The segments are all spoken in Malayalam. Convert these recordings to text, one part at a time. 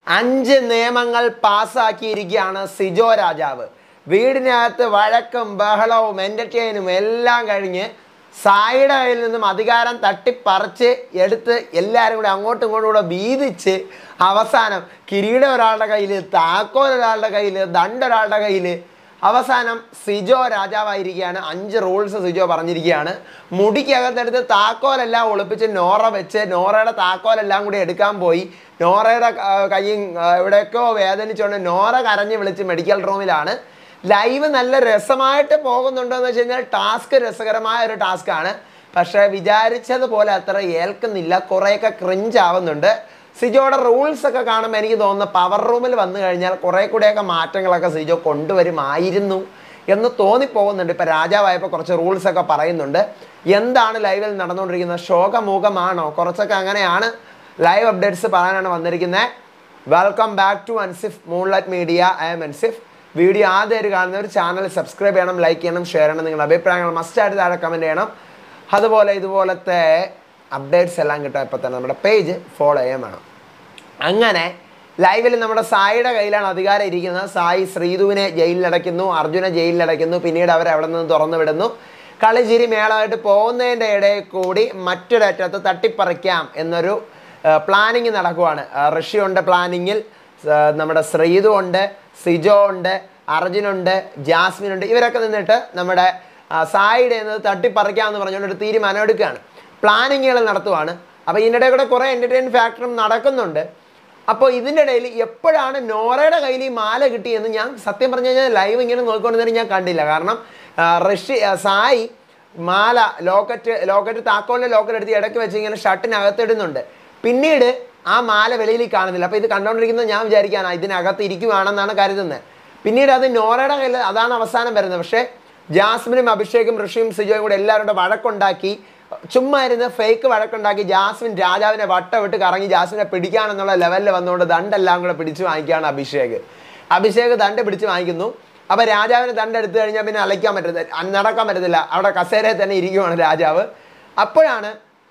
അഞ്ച് നിയമങ്ങൾ പാസ്സാക്കിയിരിക്കുകയാണ് സിജോ രാജാവ് വീടിനകത്ത് വഴക്കും ബഹളവും എൻ്റർടൈനും എല്ലാം കഴിഞ്ഞ് സായിയുടെ കയ്യിൽ നിന്നും അധികാരം തട്ടിപ്പറിച്ച് എടുത്ത് എല്ലാവരും കൂടെ അങ്ങോട്ടും ഇങ്ങോട്ടും കൂടെ വീതിച്ച് അവസാനം കിരീടം ഒരാളുടെ കയ്യിൽ താക്കോൽ ഒരാളുടെ കയ്യിൽ ദണ്ട് ഒരാളുടെ കയ്യിൽ അവസാനം സിജോ രാജാവായിരിക്കുകയാണ് അഞ്ച് റൂൾസ് സിജോ പറഞ്ഞിരിക്കുകയാണ് മുടിക്കകത്തെടുത്ത് താക്കോലെല്ലാം ഒളിപ്പിച്ച് നോറ വെച്ച് നോറയുടെ താക്കോലെല്ലാം കൂടി എടുക്കാൻ പോയി നോറയുടെ ക- കയ്യും ആ, എവിടെയൊക്കെയോ വേദനിച്ചുകൊണ്ട് നോറ കരഞ്ഞ് വിളിച്ച് മെഡിക്കൽ റൂമിലാണ് ലൈവ് നല്ല രസമായിട്ട് പോകുന്നുണ്ടോ എന്ന് വെച്ച് കഴിഞ്ഞാൽ ടാസ്ക് രസകരമായ ഒരു ടാസ്ക്കാണ് പക്ഷേ വിചാരിച്ചതുപോലെ അത്ര ഏൽക്കുന്നില്ല കുറേയൊക്കെ ക്രിഞ്ച് ആവുന്നുണ്ട് സിജോയുടെ റൂൾസ് ഒക്കെ കാണുമ്പോൾ എനിക്ക് തോന്നുന്നു പവർ റൂമിൽ വന്നു കഴിഞ്ഞാൽ കുറേ കൂടെയൊക്കെ മാറ്റങ്ങളൊക്കെ സിജോ കൊണ്ടുവരുമായിരുന്നു എന്ന് തോന്നിപ്പോകുന്നുണ്ട് ഇപ്പം രാജാവായപ്പോൾ കുറച്ച് റൂൾസ് ഒക്കെ പറയുന്നുണ്ട് എന്താണ് ലൈവിൽ നടന്നുകൊണ്ടിരിക്കുന്നത് ശോകമുഖമാണോ കുറച്ചൊക്കെ അങ്ങനെയാണ് ലൈവ് അപ്ഡേറ്റ്സ് പറയാനാണ് വന്നിരിക്കുന്നത് welcome back to Ansif moonlight media I am Ansif video ആദ്യമായിട്ട് കാണുന്നവർ ചാനൽ സബ്സ്ക്രൈബ് ചെയ്യണം ലൈക്ക് ചെയ്യണം ഷെയർ ചെയ്യണം നിങ്ങളുടെ അഭിപ്രായങ്ങൾ മസ്റ്റായിട്ട് താഴെ കമൻറ്റ് ചെയ്യണം അതുപോലെ ഇതുപോലത്തെ അപ്ഡേറ്റ്സ് എല്ലാം കിട്ടാൻ ഇപ്പോൾ തന്നെ നമ്മുടെ പേജ് ഫോളോ ചെയ്യാൻ വേണം അങ്ങനെ ലൈവിൽ നമ്മുടെ സായിയുടെ കയ്യിലാണ് അധികാരം ഇരിക്കുന്നത് സായി ശ്രീധുവിനെ ജയിലിലടയ്ക്കുന്നു അർജുനെ ജയിലിലടയ്ക്കുന്നു പിന്നീട് അവരെ അവിടെ നിന്ന് തുറന്നു വിടുന്നു കളിച്ചിരി മേളമായിട്ട് പോകുന്നതിൻ്റെ ഇടയിൽ കൂടി മറ്റൊരറ്റത്ത് തട്ടിപ്പറിക്കാം എന്നൊരു പ്ലാനിങ് നടക്കുവാണ് ആ, ഋഷിയുണ്ട് പ്ലാനിങ്ങിൽ നമ്മുടെ ശ്രീധു ഉണ്ട് സിജോ ഉണ്ട് അർജുനുണ്ട് ജാസ്മിൻ ഉണ്ട് ഇവരൊക്കെ നിന്നിട്ട് നമ്മുടെ ആ, സായിയുടെ നിന്ന് തട്ടിപ്പറിക്കാമെന്ന് പറഞ്ഞുകൊണ്ട് ഒരു തീരുമാനം എടുക്കുകയാണ് പ്ലാനിങ്ങുകൾ നടത്തുവാണ് അപ്പോൾ ഇതിൻ്റെ കൂടെ കുറേ എൻ്റർടൈൻ ഫാക്ടറും നടക്കുന്നുണ്ട് അപ്പോൾ ഇതിൻ്റെ ഇടയിൽ എപ്പോഴാണ് നോറയുടെ കയ്യിൽ ഈ മാല കിട്ടിയെന്ന് ഞാൻ സത്യം പറഞ്ഞു കഴിഞ്ഞാൽ ലൈവ് ഇങ്ങനെ നോക്കിക്കൊണ്ടിരുന്നത് ഞാൻ കണ്ടില്ല കാരണം ആ, ഋഷി ആ, സായി മാല ലോക്കറ്റ് ലോക്കറ്റ് താക്കോലിൻ്റെ ലോക്കറ്റ് എടുത്ത് ഇടയ്ക്ക് വെച്ച് ഇങ്ങനെ ഷർട്ടിനകത്തിടുന്നുണ്ട് പിന്നീട് ആ മാല വെളിയിൽ കാണുന്നില്ല അപ്പോൾ ഇത് കണ്ടുകൊണ്ടിരിക്കുന്നത് ഞാൻ വിചാരിക്കാനാ ഇതിനകത്ത് ഇരിക്കുവാണെന്നാണ് കരുതുന്നത് പിന്നീട് അത് നോറയുടെ കയ്യിൽ അതാണ് അവസാനം വരുന്നത് പക്ഷേ ജാസ്മിനും അഭിഷേകും ഋഷിയും സിജോയും കൂടെ എല്ലാവരും കൂടെ വഴക്കുണ്ടാക്കി ചുമ്മാ ഇരുന്ന് ഫേക്ക് വഴക്കുണ്ടാക്കി ജാസ്മിൻ രാജാവിനെ വട്ടവിട്ട് കറങ്ങി ജാസ്മിനെ പിടിക്കാനെന്നുള്ള ലെവലിൽ വന്നുകൊണ്ട് ദണ്ടെല്ലാം കൂടെ പിടിച്ച് വാങ്ങിക്കുകയാണ് അഭിഷേക് അഭിഷേക് ദണ്ട് പിടിച്ച് വാങ്ങിക്കുന്നു അപ്പോൾ രാജാവിന് ദണ്ട് എടുത്തു കഴിഞ്ഞാൽ പിന്നെ അലയ്ക്കാൻ പറ്റത്തില്ല നടക്കാൻ പറ്റത്തില്ല അവിടെ കസേരയിൽ തന്നെ ഇരിക്കുവാണ് രാജാവ് അപ്പോഴാണ്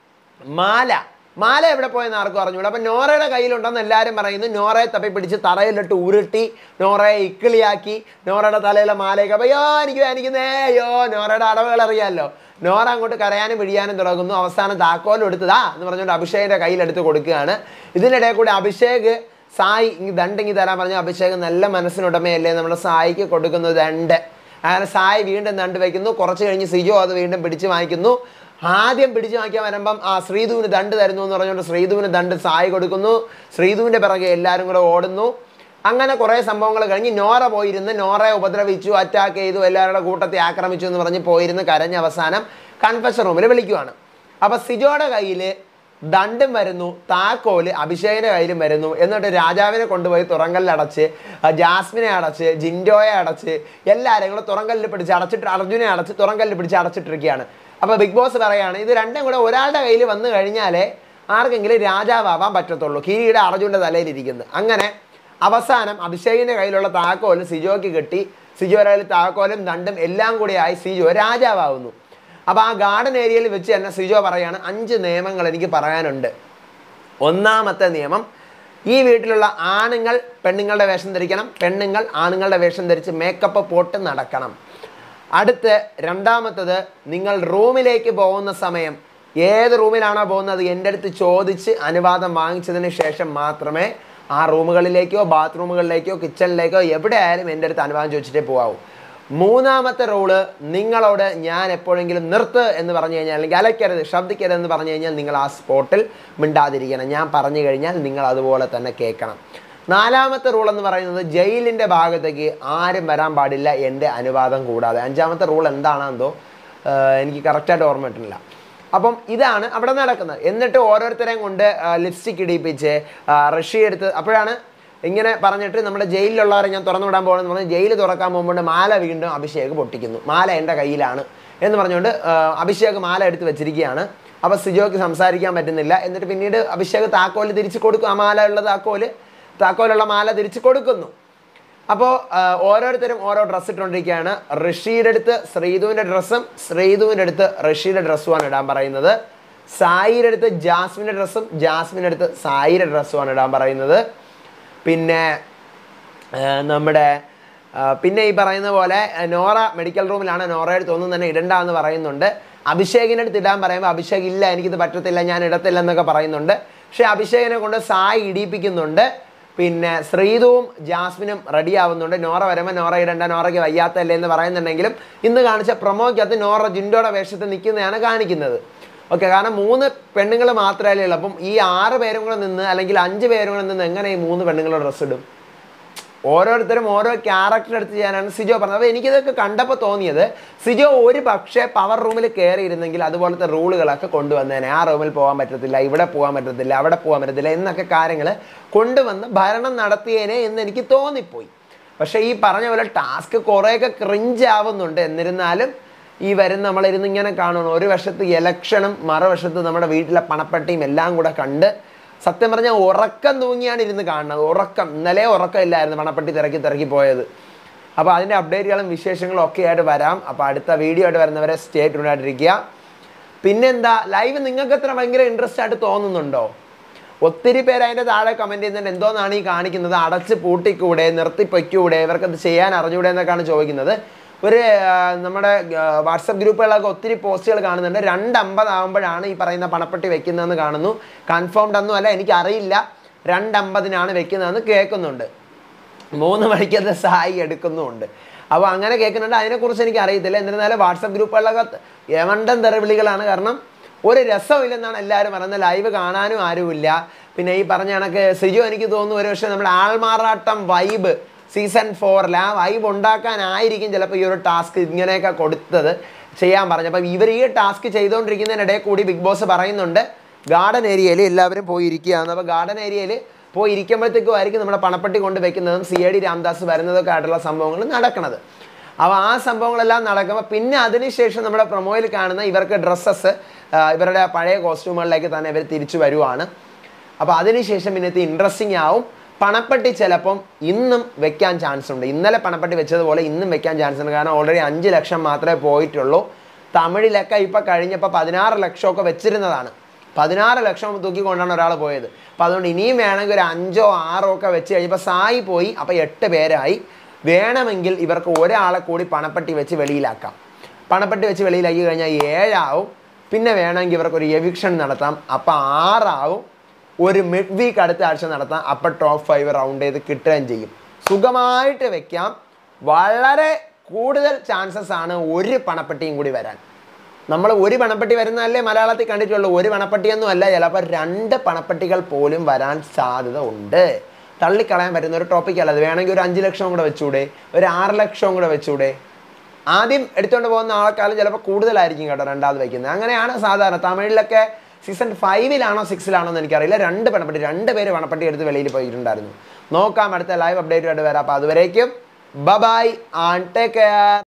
മാല മാല എവിടെ പോയെന്ന് ആർക്കും അറിഞ്ഞൂടാ അപ്പം നോറയുടെ കയ്യിലുണ്ടെന്ന് എല്ലാവരും പറയുന്നു നോറയെ തപ്പി പിടിച്ച് തറയിലിട്ട് ഉരുട്ടി നോറയെ ഇക്കിളിയാക്കി നോറയുടെ തലയിലെ മാലയൊക്കെ അപ്പോൾ അയ്യോ എനിക്ക് വേനിക്കുന്നേ അയ്യോ നോറയുടെ അടവുകൾ അറിയാമല്ലോ നോറ അങ്ങോട്ട് കരയാനും പിഴിയാനും തുടങ്ങുന്നു അവസാനം താക്കോലും എടുത്തതാ എന്ന് പറഞ്ഞുകൊണ്ട് അഭിഷേകിൻ്റെ കയ്യിലെടുത്ത് കൊടുക്കുകയാണ് ഇതിനിടയിൽ കൂടി അഭിഷേക് സായി ഇങ്ങ് ദണ്ടിങ്ങി തരാൻ പറഞ്ഞു അഭിഷേക് നല്ല മനസ്സിനുടമയല്ലേ നമ്മുടെ സായിക്ക് കൊടുക്കുന്നത് ദണ്ട് അങ്ങനെ സായി വീണ്ടും ദണ്ട് വയ്ക്കുന്നു കുറച്ച് കഴിഞ്ഞ് സിജോ അത് വീണ്ടും പിടിച്ച് വാങ്ങിക്കുന്നു ആദ്യം പിടിച്ചു വാങ്ങിക്കാൻ വരുമ്പം ആ ശ്രീധുവിന് ദണ്ട് തരുന്നു എന്ന് പറഞ്ഞുകൊണ്ട് ശ്രീധുവിന് ദണ്ട് സായി കൊടുക്കുന്നു ശ്രീധുവിൻ്റെ പിറകെ എല്ലാവരും കൂടെ ഓടുന്നു അങ്ങനെ കുറേ സംഭവങ്ങൾ കഴിഞ്ഞ് നോറ പോയിരുന്ന് നോറയെ ഉപദ്രവിച്ചു അറ്റാക്ക് ചെയ്തു എല്ലാവരുടെ കൂട്ടത്തെ ആക്രമിച്ചു എന്ന് പറഞ്ഞ് പോയിരുന്ന് കരഞ്ഞ അവസാനം കൺഫഷൻ റൂമിൽ വിളിക്കുവാണ് അപ്പോൾ സിജോയുടെ കയ്യിൽ ദണ്ടും വരുന്നു താക്കോല് അഭിഷേകിന്റെ കയ്യിലും വരുന്നു എന്നിട്ട് രാജാവിനെ കൊണ്ടുപോയി തുറങ്കലിൽ അടച്ച് ആ, ജാസ്മിനെ അടച്ച് ജിൻഡോയെ അടച്ച് എല്ലാവരെയും കൂടെ തുറങ്കലിൽ പിടിച്ച് അടച്ചിട്ട് അർജുനെ അടച്ച് തുറങ്കലിൽ പിടിച്ച് അടച്ചിട്ടിരിക്കുകയാണ് അപ്പോൾ ബിഗ് ബോസ് പറയാണ് ഇത് രണ്ടും കൂടെ ഒരാളുടെ കയ്യിൽ വന്നു കഴിഞ്ഞാലേ ആർക്കെങ്കിലും രാജാവാൻ പറ്റത്തുള്ളൂ കിരീട അർജുൻ്റെ തലയിലിരിക്കുന്നത് അങ്ങനെ അവസാനം അഭിഷേകിന്റെ കയ്യിലുള്ള താക്കോല് സിജോയ്ക്ക് കിട്ടി സിജോയുടെ കയ്യിൽ താക്കോലും ദണ്ടും എല്ലാം കൂടിയായി സിജോ രാജാവാകുന്നു അപ്പോൾ ആ ഗാർഡൻ ഏരിയയിൽ വെച്ച് തന്നെ സിജോ പറയാണ് അഞ്ച് നിയമങ്ങൾ എനിക്ക് പറയാനുണ്ട് ഒന്നാമത്തെ നിയമം ഈ വീട്ടിലുള്ള ആണുങ്ങൾ പെണ്ണുങ്ങളുടെ വേഷം ധരിക്കണം പെണ്ണുങ്ങൾ ആണുങ്ങളുടെ വേഷം ധരിച്ച് മേക്കപ്പ് പോട്ട് നടക്കണം അടുത്ത് രണ്ടാമത്തത് നിങ്ങൾ റൂമിലേക്ക് പോകുന്ന സമയം ഏത് റൂമിലാണോ പോകുന്നത് എൻ്റെ അടുത്ത് ചോദിച്ച് അനുവാദം വാങ്ങിച്ചതിന് ശേഷം മാത്രമേ ആ റൂമുകളിലേക്കോ ബാത്റൂമുകളിലേക്കോ കിച്ചണിലേക്കോ എവിടെ ആയാലും എൻ്റെ അടുത്ത് അനുവാദം ചോദിച്ചിട്ടേ പോകാവൂ മൂന്നാമത്തെ റൂള് നിങ്ങളോട് ഞാൻ എപ്പോഴെങ്കിലും നിർത്ത് എന്ന് പറഞ്ഞു കഴിഞ്ഞാൽ അല്ലെങ്കിൽ അലയ്ക്കരുത് ശബ്ദിക്കരുത് എന്ന് പറഞ്ഞു കഴിഞ്ഞാൽ നിങ്ങൾ ആ സ്പോട്ടിൽ മിണ്ടാതിരിക്കണം ഞാൻ പറഞ്ഞു കഴിഞ്ഞാൽ നിങ്ങൾ അതുപോലെ തന്നെ കേൾക്കണം നാലാമത്തെ റൂൾ എന്ന് പറയുന്നത് ജയിലിൻ്റെ ഭാഗത്തേക്ക് ആരും വരാൻ പാടില്ല എൻ്റെ അനുവാദം കൂടാതെ അഞ്ചാമത്തെ റൂൾ എന്താണെന്തോ ആഹ് എനിക്ക് കറക്റ്റായിട്ട് ഓർമ്മ കിട്ടുന്നില്ല അപ്പം ഇതാണ് അവിടെ നടക്കുന്നത് എന്നിട്ട് ഓരോരുത്തരെയും കൊണ്ട് ലിപ്സ്റ്റിക് ഇടിപ്പിച്ച് റഷി എടുത്ത് അപ്പോഴാണ് ഇങ്ങനെ പറഞ്ഞിട്ട് നമ്മുടെ ജയിലിലുള്ളവരെ ഞാൻ തുറന്നു വിടാൻ പോകണമെന്ന് പറഞ്ഞ് ജയിൽ തുറക്കാൻ പോകുമ്പോൾ മാല വീണ്ടും അഭിഷേക് പൊട്ടിക്കുന്നു മാല എൻ്റെ കയ്യിലാണ് എന്ന് പറഞ്ഞുകൊണ്ട് ആ, അഭിഷേക് മാല എടുത്ത് വെച്ചിരിക്കുകയാണ് അപ്പോൾ സിജോയ്ക്ക് സംസാരിക്കാൻ പറ്റുന്നില്ല എന്നിട്ട് പിന്നീട് അഭിഷേക് താക്കോല് തിരിച്ച് കൊടുക്കും ആ മാല ഉള്ള താക്കോല് താക്കോലുള്ള മാല തിരിച്ച് കൊടുക്കുന്നു അപ്പോൾ ഓരോരുത്തരും ഓരോ ഡ്രസ്സ് ഇട്ടുകൊണ്ടിരിക്കുകയാണ് ഋഷിയുടെ അടുത്ത് ശ്രീധുവിൻ്റെ ഡ്രസ്സും ശ്രീധുവിൻ്റെ അടുത്ത് ഋഷിയുടെ ഡ്രസ്സുമാണ് ഇടാൻ പറയുന്നത് സായിയുടെ അടുത്ത് ജാസ്മിൻ്റെ ഡ്രസ്സും ജാസ്മിൻ്റെ അടുത്ത് സായിയുടെ ഡ്രസ്സുമാണ് ഇടാൻ പറയുന്നത് പിന്നെ ആ, നമ്മുടെ ആ, പിന്നെ ഈ പറയുന്ന പോലെ ആ, നോറ മെഡിക്കൽ റൂമിലാണ് നോറയുടെ തോന്നുന്നു തന്നെ ഇടണ്ട എന്ന് പറയുന്നുണ്ട് അഭിഷേകിൻ്റെ അടുത്ത് ഇടാൻ പറയുമ്പോൾ അഭിഷേക് ഇല്ല എനിക്കിത് പറ്റത്തില്ല ഞാൻ ഇടത്തില്ല എന്നൊക്കെ പറയുന്നുണ്ട് പക്ഷേ അഭിഷേകിനെ കൊണ്ട് സായി ഇടിപ്പിക്കുന്നുണ്ട് പിന്നെ ശ്രീതുവും ജാസ്മിനും റെഡി ആവുന്നുണ്ട് നോറ വരുമ്പോൾ നോറ ഇടണ്ട നോറയ്ക്ക് വയ്യാത്തല്ലേ എന്ന് പറയുന്നുണ്ടെങ്കിലും ഇന്ന് കാണിച്ച പ്രൊമോയ്ക്കകത്ത് നോറ ജിൻഡോയുടെ വേഷത്തിൽ നിൽക്കുന്നതാണ് കാണിക്കുന്നത് ഓക്കെ കാരണം മൂന്ന് പെണ്ണുങ്ങൾ മാത്രമല്ലേ ഉള്ളൂ അപ്പം ഈ ആറ് പേരും കൂടെ നിന്ന് അല്ലെങ്കിൽ അഞ്ച് പേരും കൂടെ നിന്ന് എങ്ങനെ ഈ മൂന്ന് പെണ്ണുങ്ങളുടെ ഡ്രസ്സ് ഇടും ഓരോരുത്തരും ഓരോ ക്യാരക്ടർ എടുത്ത് ചെയ്യാനാണ് സിജോ പറഞ്ഞത് അപ്പോൾ എനിക്കിതൊക്കെ കണ്ടപ്പോൾ തോന്നിയത് സിജോ ഒരു പക്ഷേ പവർ റൂമിൽ കയറിയിരുന്നെങ്കിൽ അതുപോലത്തെ റൂളുകളൊക്കെ കൊണ്ടുവന്നേനെ ആ റൂമിൽ പോകാൻ പറ്റത്തില്ല ഇവിടെ പോകാൻ പറ്റത്തില്ല അവിടെ പോകാൻ പറ്റത്തില്ല എന്നൊക്കെ കാര്യങ്ങൾ കൊണ്ടുവന്ന് ഭരണം നടത്തിയേനെ എന്ന് എനിക്ക് തോന്നിപ്പോയി പക്ഷേ ഈ പറഞ്ഞ പോലെ ടാസ്ക് കുറേയൊക്കെ ക്രിഞ്ച് ആവുന്നുണ്ട് എന്നിരുന്നാലും ഈ വരുന്ന നമ്മളിരുന്ന് ഇങ്ങനെ കാണണം ഒരു വശത്ത് ഇലക്ഷനും മറുവശത്ത് നമ്മുടെ വീട്ടിലെ പണപ്പെട്ടിയും എല്ലാം കൂടെ കണ്ട് സത്യം പറഞ്ഞാൽ ഉറക്കം തൂങ്ങിയാണ് ഇരുന്ന് കാണുന്നത് ഉറക്കം ഇന്നലെ ഉറക്കമില്ലായിരുന്നു പണപ്പെട്ടി തിരക്കി തിരക്കി പോയത് അപ്പോൾ അതിൻ്റെ അപ്ഡേറ്റുകളും വിശേഷങ്ങളും ഒക്കെ ആയിട്ട് വരാം അപ്പോൾ അടുത്ത വീഡിയോ ആയിട്ട് വരുന്നവരെ സ്റ്റേറ്റ് ഉണ്ടായിട്ടിരിക്കുക പിന്നെന്താ ലൈവ് നിങ്ങൾക്ക് എത്ര ഭയങ്കര ഇൻട്രസ്റ്റ് ആയിട്ട് തോന്നുന്നുണ്ടോ ഒത്തിരി പേര് അതിൻ്റെ താഴെ കമൻറ്റ് ചെയ്യുന്നുണ്ട് എന്തോന്നാണ് ഈ കാണിക്കുന്നത് അടച്ച് പൂട്ടിക്കൂടെ നിർത്തിപ്പൊയ്ക്കൂടെ ഇവർക്കത് ചെയ്യാൻ അറിഞ്ഞൂടെ എന്നൊക്കെയാണ് ചോദിക്കുന്നത് ഒരു ആ, നമ്മുടെ വാട്സപ്പ് ഗ്രൂപ്പുകളിലൊക്കെ ഒത്തിരി പോസ്റ്റുകൾ കാണുന്നുണ്ട് രണ്ട് അമ്പതാകുമ്പോഴാണ് ഈ പറയുന്ന പണപ്പെട്ടി വെക്കുന്നതെന്ന് കാണുന്നു കൺഫേംഡ് ഒന്നും അല്ല എനിക്കറിയില്ല രണ്ട് അമ്പതിനാണ് വെക്കുന്നതെന്ന് കേൾക്കുന്നുണ്ട് മൂന്ന് മണിക്കത് സായി എടുക്കുന്നുമുണ്ട് അപ്പോൾ അങ്ങനെ കേൾക്കുന്നുണ്ട് അതിനെക്കുറിച്ച് എനിക്ക് അറിയത്തില്ല എന്നിരുന്നാലും വാട്സപ്പ് ഗ്രൂപ്പുകളിലൊക്കെ യമണ്ടൻ തെറിവിളികളാണ് കാരണം ഒരു രസമില്ലെന്നാണ് എല്ലാവരും പറയുന്നത് ലൈവ് കാണാനും ആരുമില്ല പിന്നെ ഈ പറഞ്ഞ കണക്ക് സിജു എനിക്ക് തോന്നുന്നു ഒരു പക്ഷേ നമ്മുടെ ആൾമാറാട്ടം വൈബ് സീസൺ ഫോറിൽ ആ വൈബ് ഉണ്ടാക്കാനായിരിക്കും ചിലപ്പോൾ ഈ ഒരു ടാസ്ക് ഇങ്ങനെയൊക്കെ കൊടുത്തത് ചെയ്യാൻ പറഞ്ഞു അപ്പം ഇവർ ഈ ടാസ്ക് ചെയ്തുകൊണ്ടിരിക്കുന്നതിനിടയിൽ കൂടി ബിഗ് ബോസ് പറയുന്നുണ്ട് ഗാർഡൻ ഏരിയയിൽ എല്ലാവരും പോയി ഇരിക്കുകയാണ് അപ്പോൾ ഗാർഡൻ ഏരിയയിൽ പോയി ഇരിക്കുമ്പോഴത്തേക്കും ആയിരിക്കും നമ്മുടെ പണപ്പെട്ടി കൊണ്ട് വെക്കുന്നതും സി എ ഡി രാംദാസ് വരുന്നതൊക്കെ ആയിട്ടുള്ള സംഭവങ്ങൾ നടക്കുന്നത് അപ്പോൾ ആ സംഭവങ്ങളെല്ലാം നടക്കുമ്പോൾ പിന്നെ അതിനുശേഷം നമ്മുടെ പ്രൊമോയിൽ കാണുന്ന ഇവർക്ക് ഡ്രസ്സസ് ഇവരുടെ പഴയ കോസ്റ്റ്യൂമുകളിലേക്ക് തന്നെ ഇവർ തിരിച്ചു വരുവാണ് അപ്പോൾ അതിനുശേഷം ഇന്നത്തെ ഇൻട്രസ്റ്റിംഗ് ആവും പണപ്പെട്ടി ചിലപ്പം ഇന്നും വെക്കാൻ ചാൻസ് ഉണ്ട് ഇന്നലെ പണപ്പെട്ടി വെച്ചതുപോലെ ഇന്നും വെക്കാൻ ചാൻസ് ഉണ്ട് കാരണം ഓൾറെഡി അഞ്ച് ലക്ഷം മാത്രമേ പോയിട്ടുള്ളൂ തമിഴിലൊക്കെ ഇപ്പോൾ കഴിഞ്ഞപ്പോൾ പതിനാറ് ലക്ഷമൊക്കെ വെച്ചിരുന്നതാണ് പതിനാറ് ലക്ഷം തൂക്കിക്കൊണ്ടാണ് ഒരാൾ പോയത് അപ്പോൾ അതുകൊണ്ട് ഇനിയും വേണമെങ്കിൽ ഒരു അഞ്ചോ ആറോ ഒക്കെ വെച്ച് കഴിഞ്ഞപ്പോൾ സായി പോയി അപ്പോൾ എട്ട് പേരായി വേണമെങ്കിൽ ഇവർക്ക് ഒരാളെ കൂടി പണപ്പെട്ടി വെച്ച് വെളിയിലാക്കാം പണപ്പെട്ടി വെച്ച് വെളിയിലാക്കി കഴിഞ്ഞാൽ ഏഴാവും പിന്നെ വേണമെങ്കിൽ ഇവർക്ക് ഒരു എവിക്ഷൻ നടത്താം അപ്പോൾ ആറാവും ഒരു മിഡ് വീക്ക് അടുത്ത ആഴ്ച നടത്താം അപ്പോൾ ടോപ്പ് ഫൈവ് റൗണ്ട് ചെയ്ത് കിട്ടുകയും ചെയ്യും സുഖമായിട്ട് വെക്കാം വളരെ കൂടുതൽ ചാൻസസ് ആണ് ഒരു പണപ്പെട്ടിയും കൂടി വരാൻ നമ്മൾ ഒരു പണപ്പെട്ടി വരുന്നതല്ലേ മലയാളത്തിൽ കണ്ടിട്ടുള്ളൂ ഒരു പണപ്പെട്ടിയൊന്നും അല്ല ചിലപ്പോൾ രണ്ട് പണപ്പെട്ടികൾ പോലും വരാൻ സാധ്യത ഉണ്ട് തള്ളിക്കളയാൻ പറ്റുന്ന ഒരു ടോപ്പിക് അല്ല അത് വേണമെങ്കിൽ ഒരു അഞ്ച് ലക്ഷം കൂടെ വെച്ചൂടെ ഒരു ആറ് ലക്ഷം കൂടെ വെച്ചൂടെ ആദ്യം എടുത്തുകൊണ്ട് പോകുന്ന ആൾക്കാരും ചിലപ്പോൾ കൂടുതലായിരിക്കും കേട്ടോ രണ്ടാമത് വയ്ക്കുന്നത് അങ്ങനെയാണ് സാധാരണ തമിഴിലൊക്കെ സീസൺ ഫൈവിലാണോ സിക്സിലാണോ എന്ന് എനിക്കറിയില്ല രണ്ട് പണപ്പെട്ടി രണ്ട് പേര് പണപ്പെട്ടി എടുത്ത് വെളിയിൽ പോയിട്ടുണ്ടായിരുന്നു നോക്കാം അടുത്ത ലൈവ് അപ്ഡേറ്റ് ആയിട്ട് വരാം അപ്പോൾ അതുവരേക്കും ബ ബൈ ആൺ ടേക്ക് കെയർ